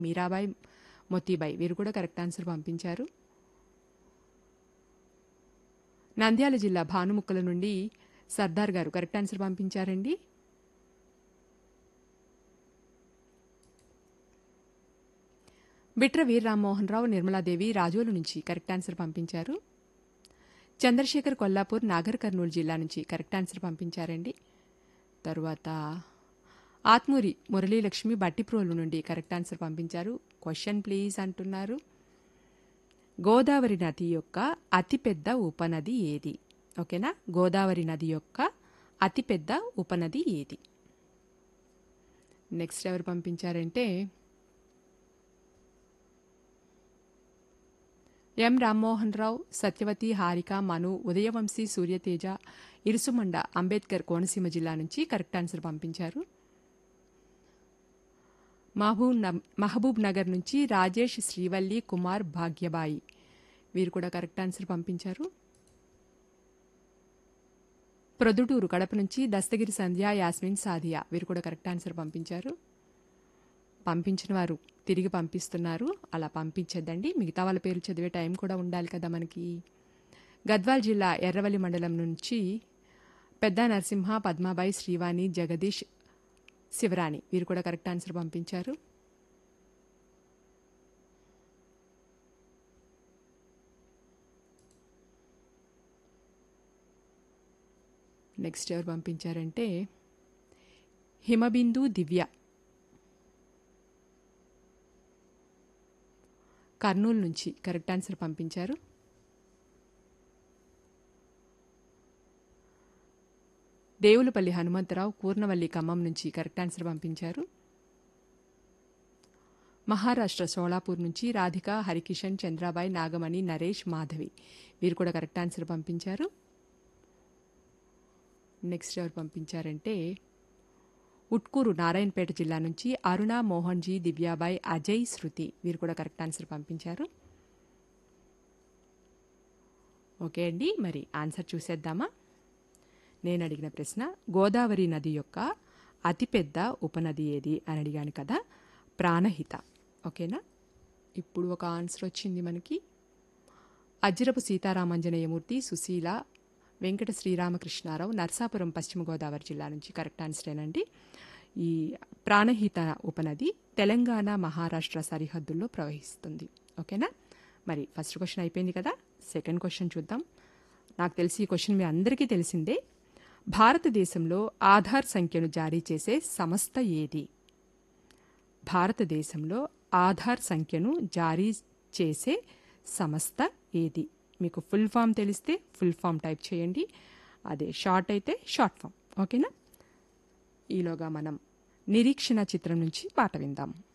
మీరాబాయి మొతీబాయి వీరు కూడా correct answer పంపించారు నంద్యాల జిల్లా భానుముక్కల నుండి సర్దార్ గారు కరెక్ట్ ఆన్సర్ పంపించారండి బిట్ర వీర్ రామ్మోహన్ రావు నిర్మలాదేవి రాజోలు నుంచి కరెక్ట్ ఆన్సర్ పంపించారు చంద్రశేఖర్ కొల్లాపూర్ నాగర్ కర్నూలు జిల్లా నుంచి కరెక్ట్ ఆన్సర్ పంపించారండి తరువాత ఆత్మూరి మురళీలక్ష్మి బట్టిప్రోలు నుండి కరెక్ట్ ఆన్సర్ పంపించారు క్వశ్చన్ ప్లీజ్ అంటున్నారు గోదావరి నది యొక్క అతిపెద్ద ఉపనది ఏది ఓకేనా గోదావరి నది యొక్క అతిపెద్ద ఉపనది ఏది నెక్స్ట్ ఎవరు పంపించారంటే ఎం రామ్మోహన్ రావు సత్యవతి హారిక మను ఉదయవంశీ సూర్యతేజ ఇరుసుమండ అంబేద్కర్ కోనసీమ జిల్లా నుంచి కరెక్ట్ ఆన్సర్ పంపించారు మహబూబ్ న- మహబూబ్ నగర్ నుంచి రాజేష్ శ్రీవల్లి కుమార్ భాగ్యబాయి వీరు కూడా కరెక్ట్ ఆన్సర్ పంపించారు ప్రొద్దుటూరు కడప నుంచి దస్తగిరి సంధ్య యాస్మిన్ సాదియా వీరు కూడా కరెక్ట్ ఆన్సర్ పంపించారు పంపించిన వారు తిరిగి పంపిస్తున్నారు అలా పంపించద్దండి మిగతా వాళ్ళ పేరు చదివే టైం కూడా ఉండాలి కదా మనకి గద్వాల్ జిల్లా ఎర్రవల్లి మండలం నుంచి పెద్ద నరసింహ పద్మాబాయి శ్రీవాణి జగదీష్ శివరాణి వీరు కూడా కరెక్ట్ ఆన్సర్ పంపించారు నెక్స్ట్ ఎవరు పంపించారంటే హిమబిందు దివ్య కర్నూలు నుంచి కరెక్ట్ ఆన్సర్ పంపించారు దేవులపల్లి హనుమంతరావు కూర్నవల్లి ఖమ్మం నుంచి కరెక్ట్ ఆన్సర్ పంపించారు మహారాష్ట్ర సోలాపూర్ నుంచి రాధిక హరికిషన్ చంద్రాబాయి నాగమణి నరేష్ మాధవి వీరు కూడా కరెక్ట్ ఆన్సర్ పంపించారు నెక్స్ట్ ఎవరు పంపించారంటే ఉట్కూరు నారాయణపేట జిల్లా నుంచి అరుణ మోహన్జీ దివ్యాబాయ్ అజయ్ శృతి వీరు కూడా కరెక్ట్ ఆన్సర్ పంపించారు ఓకే అండి మరి ఆన్సర్ చూసేద్దామా నేను అడిగిన ప్రశ్న గోదావరి నది యొక్క అతిపెద్ద ఉపనది ఏది అని అడిగాను కదా ప్రాణహిత ఓకేనా ఇప్పుడు ఒక ఆన్సర్ వచ్చింది మనకి అజ్జిరపు సీతారామంజనేయమూర్తి సుశీల వెంకట శ్రీరామకృష్ణారావు నర్సాపురం పశ్చిమ గోదావరి జిల్లా నుంచి కరెక్ట్ ఆన్సరేనండి ఈ ప్రాణహిత ఉపనది తెలంగాణ మహారాష్ట్ర సరిహద్దుల్లో ప్రవహిస్తుంది ఓకేనా మరి ఫస్ట్ క్వశ్చన్ అయిపోయింది కదా సెకండ్ క్వశ్చన్ చూద్దాం నాకు తెలిసి ఈ క్వశ్చన్ మీ అందరికీ తెలిసిందే భారతదేశంలో ఆధార్ సంఖ్యను జారీ చేసే సంస్థ ఏది భారతదేశంలో ఆధార్ సంఖ్యను జారీ చేసే సంస్థ ఏది మీకు ఫుల్ ఫామ్ తెలిస్తే ఫుల్ ఫామ్ టైప్ చేయండి అదే షార్ట్ అయితే షార్ట్ ఫామ్ ఓకేనా ఈలోగా మనం నిరీక్షణ చిత్రం నుంచి పాట విందాం